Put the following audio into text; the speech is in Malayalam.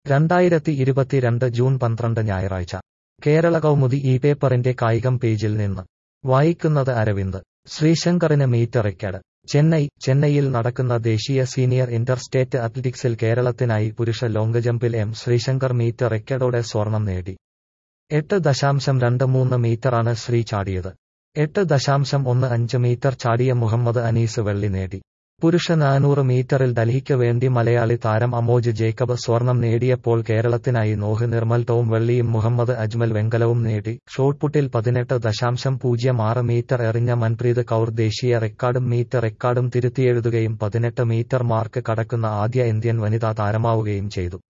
രണ്ടായിരത്തി ഇരുപത്തിരണ്ട് ജൂൺ പന്ത്രണ്ട് ഞായറാഴ്ച കേരള കൗമുദി ഈ പേപ്പറിന്റെ കായികം പേജിൽ നിന്ന് വായിക്കുന്നത് അരവിന്ദ് ശ്രീശങ്കറിന് മീറ്റ് റെക്കോർഡ് ചെന്നൈ ചെന്നൈയിൽ നടക്കുന്ന ദേശീയ സീനിയർ ഇന്റർ സ്റ്റേറ്റ് അത്ലറ്റിക്സിൽ കേരളത്തിനായി പുരുഷ ലോങ് ജമ്പിൽ എം ശ്രീശങ്കർ മീറ്റ് റെക്കോർഡോടെ സ്വർണം നേടി എട്ട് ദശാംശം രണ്ട് മൂന്ന് മീറ്ററാണ് ശ്രീ ചാടിയത് എട്ട് ദശാംശം ഒന്ന് അഞ്ച് മീറ്റർ ചാടിയ മുഹമ്മദ് അനീസ് വെള്ളി നേടി പുരുഷ നാനൂറ് മീറ്ററിൽ ഡൽഹിക്ക് വേണ്ടി മലയാളി താരം അമോജ് ജേക്കബ് സ്വർണം നേടിയപ്പോൾ കേരളത്തിനായി നോഹ് നിർമ്മൽ ടോം വെള്ളിയും മുഹമ്മദ് അജ്മൽ വെങ്കലവും നേടി ഷോട്ട്പുട്ടിൽ പതിനെട്ട് ദശാംശം പൂജ്യം ആറ് മീറ്റർ എറിഞ്ഞ മൻപ്രീത് കൌർ ദേശീയ റെക്കോർഡും മീറ്റർ റെക്കോർഡും തിരുത്തിയെഴുതുകയും പതിനെട്ട് മീറ്റർ മാർക്ക് കടക്കുന്ന ആദ്യ ഇന്ത്യൻ വനിതാ താരമാവുകയും ചെയ്തു